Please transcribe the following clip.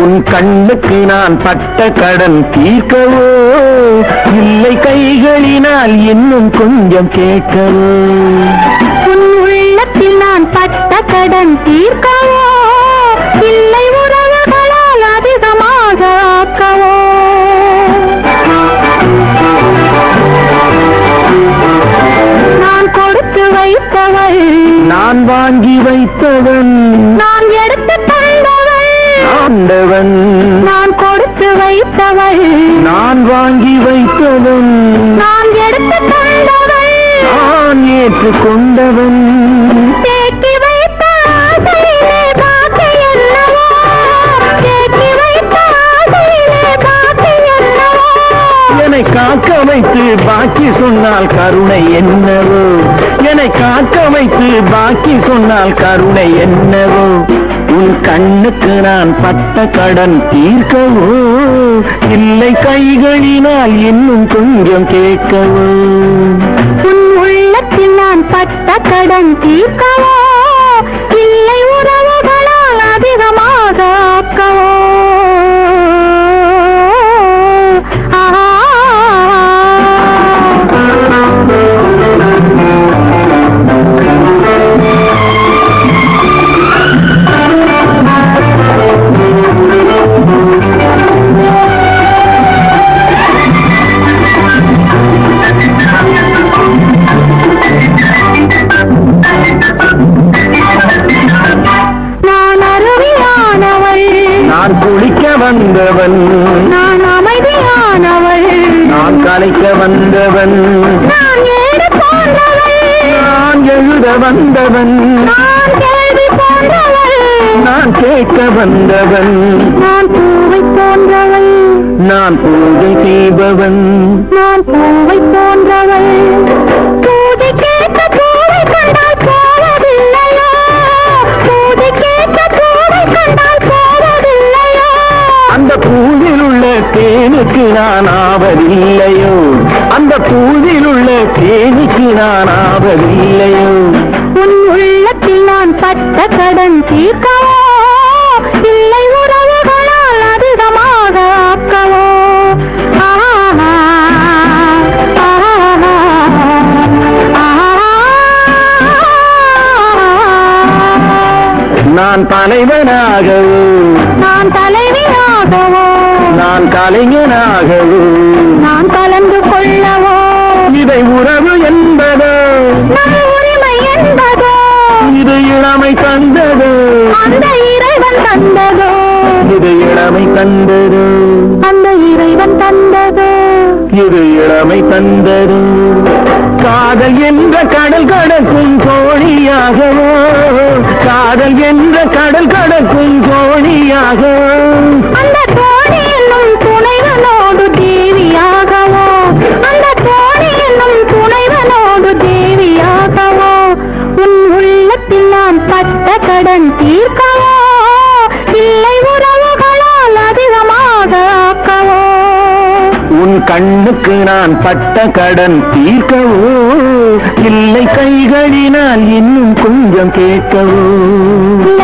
உன் கண்ணுக்கு நான் பட்ட கடன் தீர்க்கவோ இல்லை கைகளினால் இன்னும் கொஞ்சம் கேட்கவோ உன் உள்ளத்தில் நான் பட்ட கடன் தீர்க்கவோ இல்லை உறவுகளால் அதிகமாக ஆக்கவோ நான் கொடுத்து வைத்தவள் நான் வாங்கி வைத்தவன் நான் எடுத்து தந்தவள் ஆண்டவன் நான் கொடுத்து வைத்தவள் நான் வாங்கி வைத்தவன் நான் எடுத்து தந்தவள் நான் ஏற்றுக்கொண்டவன் தேக்கி வைத்த ஆசையிலே பாக்கி என்னவோ தேக்கி வைத்த ஆசையிலே பாக்கி என்னவோ என்னை காக்க வைத்து பாக்கி சொன்னால் கருணை என்னவோ என்னை காக்க வைத்து பாக்கி சொன்னால் கருணை என்னவோ உன் கண்ணுக்கு நான் பட்ட கடன் தீர்க்கவோ இல்லை கைகளினால் இன்னும் கொஞ்சம் கேட்கவோ உன் உள்ளத்தில் நான் பட்ட கடன் தீர்க்கவோ இல்லை உறவுகளால் அதிகமாக ஆக்கவோ நான் அருவியானவள் நான் குளிக்க வந்தவன் நான் அமைதியானவள் நான் கலைக்க வந்தவன் நான் ஏடு போன்றவள் நான் எழுத வந்தவன் நான் கேள்வி போன்றவள் நான் கேட்க வந்தவன் நான் பூவை போன்றவள் நான் பூஜை செய்பவன் நான் பூவை போன்றவள் பூஜை கேட்க பூவை கண்டால் போவதில்லையோ பூஜை கேட்க பூவை கண்டால் போவதில்லையோ அந்த பூவில் உள்ள தேனுக்கு நான் ஆவதில்லையோ அந்த பூவில் உள்ள தேனுக்கு நான் ஆவதில்லையோ உன் உள்ளத்தில் நான் பட்ட கடன் தீர்க்கவோ இல்லை உறவுகளால் அதிகமாக ஆக்கவோ ஆஹா, ஆஹா. நான் தலைவனாகவோ நான் தலைவியாகவோ நான் கலைஞனாகவோ நான் கலந்து கொள்ளவோ இதை உறவு என்பதோ நம் உரிமை என்பதோ இது இளமை தந்ததோ அந்த இறைவன் தந்ததோ இது இளமை தந்ததோ அந்த இறைவன் தந்ததோ இது இளமை தந்தது காதல் என்ற கடல் கடக்கும் தோணியாகவோ காதல் என்ற கடல் கடக்கும் தோணியாகவோ அந்த தோணி என்னும் துணைவனோடு தேவியாகவோ அந்த தோணி என்னும் துணைவனோடு தேவியாகவோ உன் உள்ளத்தில் நான் பட்ட கடன் தீர்க்கவோ இல்லை உறவுகளால் அதிகமாக ஆக்கவோ உன் கண்ணுக்கு நான் பட்ட கடன் தீர்க்கவோ இல்லை கைகளினால் இன்னும் கொஞ்சம் கேட்கவோ லா